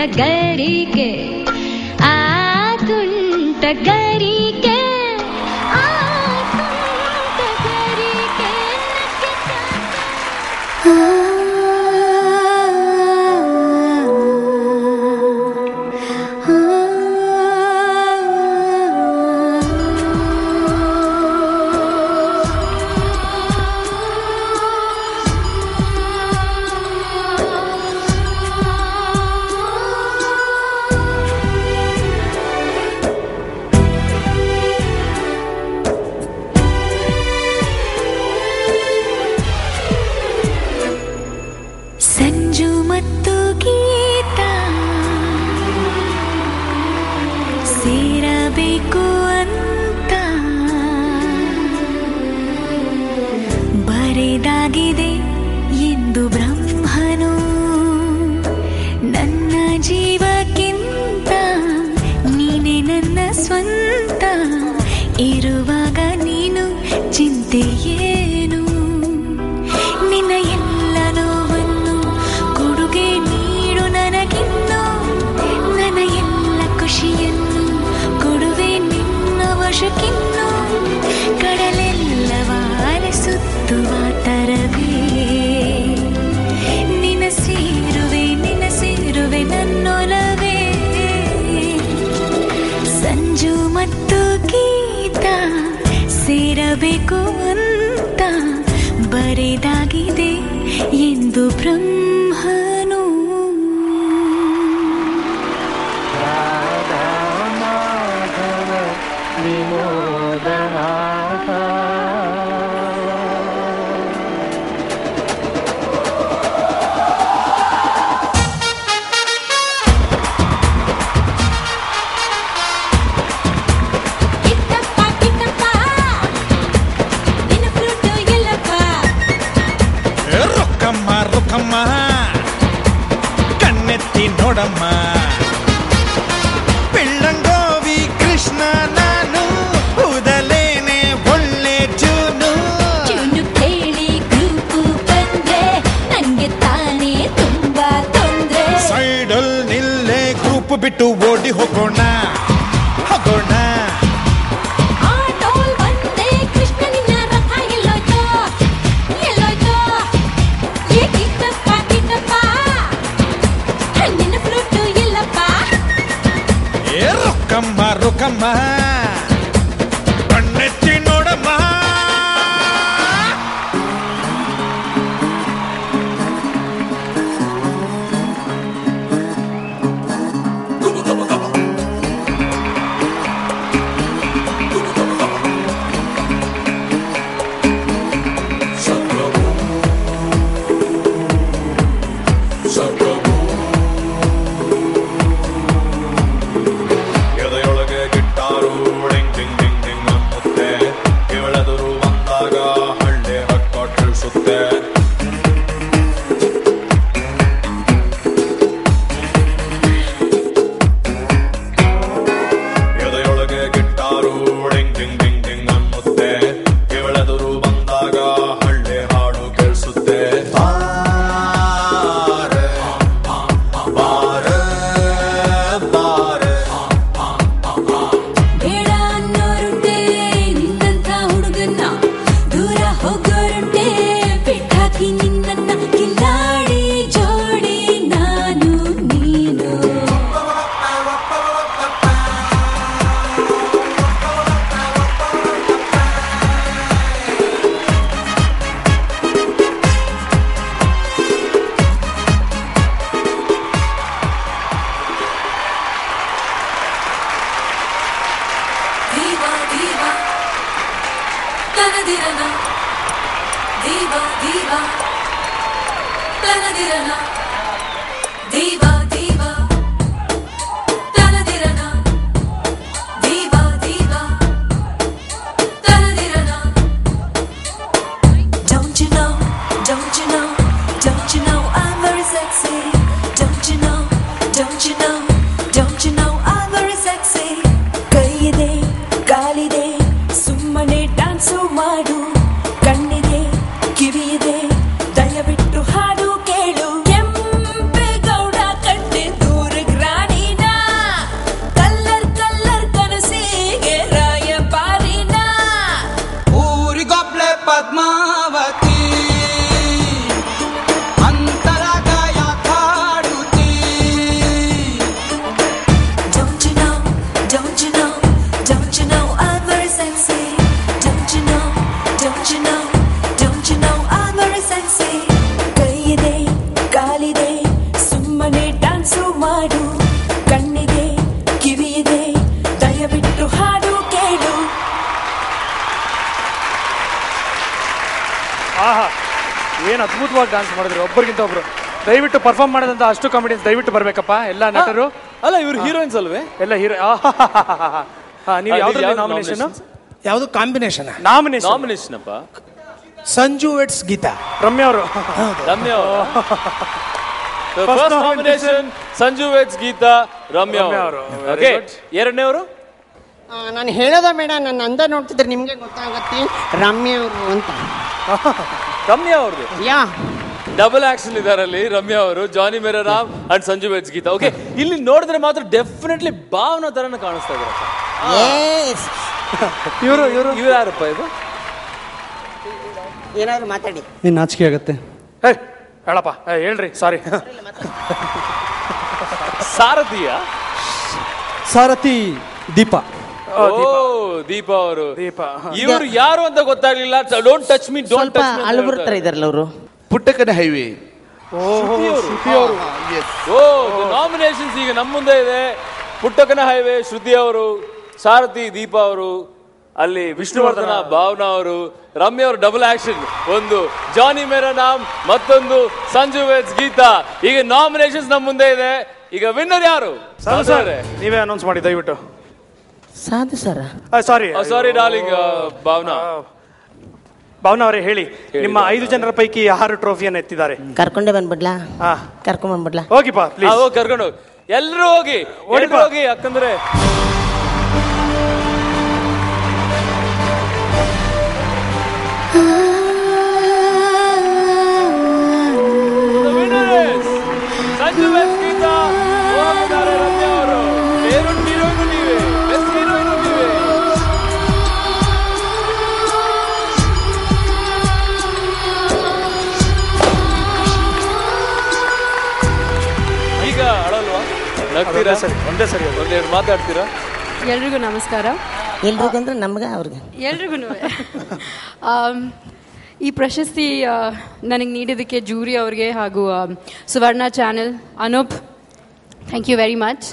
ಗರಿಗೆ ಆ ತುಂಟ ಗರಿಗೆ ಆ ತುಂಟ ಗರಿಗೆ ಸಂಜು ಮತ್ತು ಗೀತ ಸೇರಬೇಕು ಅಂತ ಬರೆದಾಗಿದೆ ಎಂದು ಬ್ರಹ್ಮನು ನನ್ನ ಜೀವಕ್ಕಿಂತ ನೀನೆ ನನ್ನ ಸ್ವಂತ ಇರುವಾಗ ನೀನು ಚಿಂತೆ ಏನು ನಿನ್ನ ಎಲ್ಲ ನೋವನ್ನು ಕೊಡುಗೆ ನೀಡು ನನಗಿನ್ನು ನನ್ನ ಎಲ್ಲ ಖುಷಿಯನ್ನು ಕೊಡುವೆ ನಿನ್ನ ವಶಕ್ಕಿನ್ನು ಕಡಲೆಲ್ಲವ ಅಲೆಸುತ್ತುವ ತರವೇ ನಿನ್ನ ಸೇರುವೆ ನಿನ್ನ ಸೇರುವೆ ನನ್ನೊಲವೇ ಸಂಜು ಮತ್ತು ಗೀತ ಸೇರಬೇಕು ಅಂತ ಬರೆದಾಗಿದೆ ಎಂದು ಬ್ರಹ್ಮನು ಕಿಟ್ಟಪ್ಪ ಕಿಟ್ಟಪ್ಪ ನಿನ್ನ ಫ್ರೂಟು ಎಲ್ಲಪ್ಪ ರೊಕ್ಕಮ್ಮ ರೊಕ್ಕಮ್ಮ ಕಣ್ಣೆತ್ತಿ ನೋಡಮ್ಮ ಬೆಳ್ಳಂಗೋವಿ ಕೃಷ್ಣ ನಾನು ಕೂದಲೇನೆ ಒಳ್ಳೆ ಜೂನು ಚೂನು ಕೇಳಿ ಗ್ರೂಪು ಬಂದ್ರೆ ನಂಗೆ ತಾನೇ ತುಂಬಾ ತೊಂದ್ರೆ ಸೈಡಲ್ ನಿಲ್ಲೇ ಗ್ರೂಪ್ ಬಿಟ್ಟು ಓಡಿ ಹೋಗೋಣ ಹೋಗೋಣ ಆಟೋಲ್ ಬಂದೆ ಕೃಷ್ಣ ನಿನ್ನ ರಥ ಎಲ್ಲೋಯ್ತೋ ಎಲ್ಲೋಯ್ತೋ ಏ ಕಿಟ್ಟಪ್ಪ ಕಿಟ್ಟಪ್ಪ ನಿನ್ನ ಫ್ರೂಟು ಎಲ್ಲಪ್ಪ ಏ ರೊಕ್ಕಮ್ಮ ರೊಕ್ಕಮ್ಮ ಕಣ್ಣೆತ್ತಿ ನೋಡಮ್ಮ ಎದೆಯೊಳಗೆ ಗಿಟ್ಟಾರು ಅದ್ಭುತವಾಗಿ ಡಾನ್ಸ್ ಮಾಡಿದ್ರು ಒಬ್ಬರಿಗಿಂತ ಒಬ್ರು ದಯವಿಟ್ಟು ಪರ್ಫಾರ್ಮ್ ಮಾಡೋದಂತ ಅಷ್ಟು ಕಾಮಿಡಿಯನ್ಸ್ ದಯವಿಟ್ಟು ಬರ್ಬೇಕಪ್ಪ ಎಲ್ಲ ನಟರು ಅಲ್ಲ ಇವ್ರು ಹೀರೋಯಿನ್ಸ್ ಅಲ್ವೇ ಎಲ್ಲ ಹೀರೋ ನೀವು ಯಾವ್ದ್ರಲ್ಲಿ ನಾಮಿನೇಷನ್ ಯಾವುದು ಕಾಂಬಿನೇಷನ್ ನಾಮಿನೇಷನ್ ನಾಮಿನೇಷನ್ ಅಪ್ಪ ಸಂಜು ವೆಟ್ಸ್ ಗೀತಾ ರಮ್ಯಾ ಅವರು Ramya First first nomination. Nomination Sanju weds Geetha Ramya Ramya ಅವರು ಅವರು. Very okay good. ಎರಡನೇವರು ನಾನು ಹೇಳೋದ ಬೇಡ ನನ್ನ ಅಂದ ನೋಡ್ತಿದ್ರೆ ನಿಮಗೆ ಗೊತ್ತಾಗತ್ತೆ ರಮ್ಯ ಅವರು ಅಂತ ರಮ್ಯಾ ಅವ್ರದ್ದು ಯಾ ಡಬಲ್ ಆಕ್ಷನ್ ಇದಾರಲ್ಲಿ ರಮ್ಯಾ ಅವರು Johnny Mera Ram and Sanju weds Geetha okay ಇಲ್ಲಿ ನೋಡಿದ್ರೆ ಮಾತ್ರ ಡೆಫಿನೆಟ್ಲಿ ಭಾವನಾ ತರನ ಕಾಣಿಸ್ತಾ ಇದ್ದಾರೆ ಎಸ್ ಇವರು ಇವರು ಇವ್ರು ಯಾರಪ್ಪ ಇದು ಏನಾದ್ರು ಮಾತಾಡಿ ನೀನು ನಾಚಿಕೆ ಆಗತ್ತೆ ಹೇ ಹೇಳಪ್ಪ ಏ, ಹೇಳ್ರಿ ಸಾರಿ ಸಾರಥಿಯ ಸಾರಥಿ ದೀಪ ಓ ದೀಪ ಅವರು ದೀಪ ಇವರು ಯಾರು ಅಂತ ಗೊತ್ತಾಗ್ಲಿಲ್ಲ ಡೋಂಟ್ ಟಚ್ ಮೀ ಡೋಂಟ್ ಸ್ವಲ್ಪ ಟಚ್ ಮೀ ಅಳುಬರ್ತಾರೆ ಇದಾರಲ್ಲ ಅವರು ಪುಟ್ಟಕ್ಕನ ಹೈವೇ ಓ ನಾಮಿನೇಷನ್ಸ್ ಈಗ ನಮ್ಮ ಮುಂದೆ ಇದೆ ಪುಟ್ಟಕನ ಹೈವೇ ಶ್ರುತಿ ಅವರು ಸಾರಥಿ ದೀಪ ಅವರು ಅಲ್ಲಿ ವಿಷ್ಣುವರ್ಧನ ಭಾವನಾ ಅವರು ರಮ್ಯ ಅವರು ಡಬಲ್ ಆಕ್ಷನ್ ಒಂದು ಜಾನಿ ಮೇರಾ ನಾಮ್ ಮತ್ತೊಂದು ಸಂಜು ವೆಟ್ಸ್ ಗೀತಾ ಈಗ ನಾಮಿನೇಷನ್ಸ್ ನಮ್ಮ ಮುಂದೆ ಇದೆ ಈಗ ವಿನ್ನರ್ ಯಾರು ಸಾಧು ಸರ್ ನೀವೇ ಅನೌನ್ಸ್ ಮಾಡಿ ದಯವಿಟ್ಟು Sadhu sir sorry sorry darling Bhavana Bhavana ಅವರೇ ಹೇಳಿ ನಿಮ್ಮ ಐದು ಜನರ ಪೈಕಿ ಯಾರು ಟ್ರೋಫಿಯನ್ನು ಎತ್ತಿದ್ದಾರೆ ಕರ್ಕೊಂಡೆ ಬಂದ್ಬಿಡ್ಲಾ ಹಾ ಕರ್ಕೊಂಡ್ ಬಂದ್ಬಿಡ್ಲಾ ಹೋಗಿಪ್ಪ ಆ, ಪ್ಲೀಸ್ ಹೋಗಿ ಕರ್ಕೊಂಡು ಹೋಗಿ ಎಲ್ಲರೂ ಹೋಗಿ ಓಡಿಪ್ಪ. ಎಲ್ರೂ ಹೋಗಿ ಯಾಕಂದ್ರೆ The winner is ಸಂಜು ವೆಸ್ಟ್ ಗೀತಾ ಹೋಗಿದ್ದಾರೆ ರಮ್ಯಾ ಅವರು ಬೇರೊಂದು ಹೀರೋಯಿನ್ ನೀವೇ ಬೆಸ್ಟ್ ಹೀರೋಯಿನ್ ನೀವೇ ಈಗ ಅಳಲ್ವಾ ನಗ್ತೀರಾ ಒಂದೇ ಸರಿ ಒಂದೇ ಸರಿ ಅದು. ಒಂದೆರಡು ಮಾತಾಡ್ತೀರಾ ಎಲ್ರಿಗೂ ನಮಸ್ಕಾರ ಎಲ್ರಿಗಂದ್ರೆ ನಮ್ಗೆ ಅವ್ರಿಗೆ ಎಲ್ರಿಗೂ ಈ ಪ್ರಶಸ್ತಿ ನನಗೆ ನೀಡಿದ್ದಕ್ಕೆ ಜೂರಿ ಅವ್ರಿಗೆ ಹಾಗೂ um, Suvarna channel Anoop thank you very much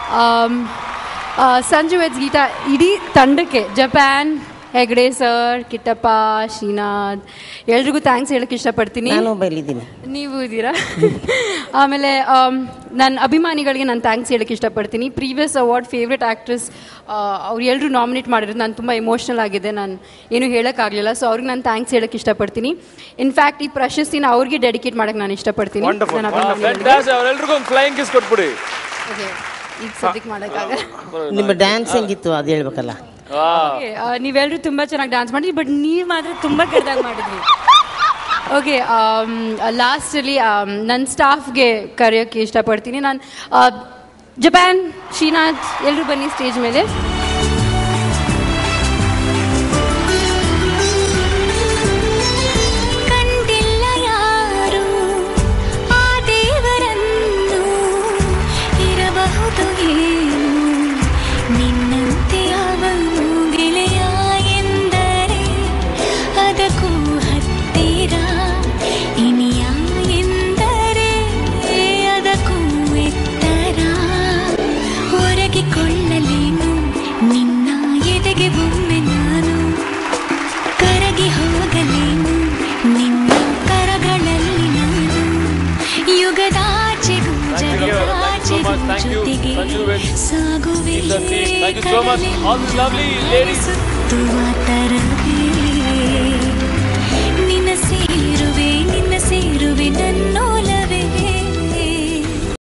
Sanju weds Geetha ಇಡೀ ತಂಡಕ್ಕೆ ಜಪಾನ್ ಹೆಗ್ಡೆ ಸರ್ ಕಿಟ್ಟಪ್ಪ ಶ್ರೀನಾಥ್ ಎಲ್ರಿಗೂ ಥ್ಯಾಂಕ್ಸ್ ಹೇಳಕ್ಕೆ ಇಷ್ಟಪಡ್ತೀನಿ ನಾನು ಬೈಲಿದ್ದೀನಿ ನೀವು ಇದ್ದೀರಾ ಆಮೇಲೆ ನನ್ನ ಅಭಿಮಾನಿಗಳಿಗೆ ನಾನು ಥ್ಯಾಂಕ್ಸ್ ಹೇಳಕ್ಕೆ ಇಷ್ಟಪಡ್ತೀನಿ ಪ್ರೀವಿಯಸ್ ಅವಾರ್ಡ್ ಫೇವ್ರೆಟ್ ಆ್ಯಕ್ಟ್ರೆಸ್ ಅವ್ರು ಎಲ್ಲರೂ ನಾಮಿನೇಟ್ ಮಾಡಿರೋದು ನಾನು ತುಂಬ ಎಮೋಷ್ನಲ್ ಆಗಿದೆ ನಾನು ಏನು ಹೇಳೋಕ್ಕಾಗಲಿಲ್ಲ ಸೊ ಅವ್ರಿಗೆ ನಾನು ಥ್ಯಾಂಕ್ಸ್ ಹೇಳಕ್ಕೆ ಇಷ್ಟಪಡ್ತೀನಿ ಇನ್ಫ್ಯಾಕ್ಟ್ ಈ ಪ್ರಶಸ್ತಿನ ಅವ್ರಿಗೆ ಡೆಡಿಕೇಟ್ ಮಾಡೋಕ್ಕೆ ನಾನು ಇಷ್ಟಪಡ್ತೀನಿ Wonderful. ನನ್ನ ಅಭಿಮಾನಿಗಳಿಗೆ. ಫ್ಯಾಂಟಾಸ್ಟಿಕ್ ಅವರೆಲ್ರಿಗೂ ಒಂದು ಫ್ಲೈಯಿಂಗ್ ಕಿಸ್ ಕೊಟ್ಬಿಡಿ Okay. ಈಗ ಸದ್ಯಕ್ಕೆ ಮಾಡೋಕ್ಕಾಗಲ್ಲ ನಿಮ್ಮ ಡ್ಯಾನ್ಸ್ ಹೆಂಗಿತ್ತು ಅದು ಹೇಳ್ಬೇಕಲ್ಲ Okay, ಆ, ನೀವೆಲ್ಲರೂ ತುಂಬ ಚೆನ್ನಾಗಿ ಡ್ಯಾನ್ಸ್ ಮಾಡಿದ್ರಿ ಬಟ್ ನೀವು ಮಾತ್ರ ತುಂಬ ಕೆಟ್ಟದಾಗಿ ಮಾಡಿದ್ರಿ ಓಕೆ ಲಾಸ್ಟಲ್ಲಿ ನನ್ನ ಸ್ಟಾಫ್ಗೆ ಕರೆಯೋಕ್ಕೆ ಇಷ್ಟಪಡ್ತೀನಿ ನಾನು ಜಪಾನ್ ಶ್ರೀನಾಥ್ ಎಲ್ಲರೂ ಬನ್ನಿ ಸ್ಟೇಜ್ ಮೇಲೆ ಕಂಡಿಲ್ಲ ಯಾರು ಆ ದೇವರನ್ನು ಇರಬಹುದು ಏನು ನಿನ್ನಂತೆ ಅವನು ಗೆಳೆಯ ಎಂದರೆ ಅದಕ್ಕೂ ಹತ್ತಿರ ಇನಿಯ ಎಂದರೆ ಅದಕ್ಕೂ ಎತ್ತರ ಒರಗಿಕೊಳ್ಳಲೇನು ನಿನ್ನ ಎದೆಗೆ ಒಮ್ಮೆ ನಾನು ಕರಗಿ ಹೋಗಲೇನು ನಿನ್ನ ಕರಗಳಲ್ಲಿ ನಾನು ಯುಗದಾಚೆಗೂ ಜಗದಾಚೆಗೂ Thank you. ಜೊತೆಗೆ Thank you very much. ಸಾಗುವೆ Thank you so much. All these lovely ladies. ಸುತ್ತುವ ತರ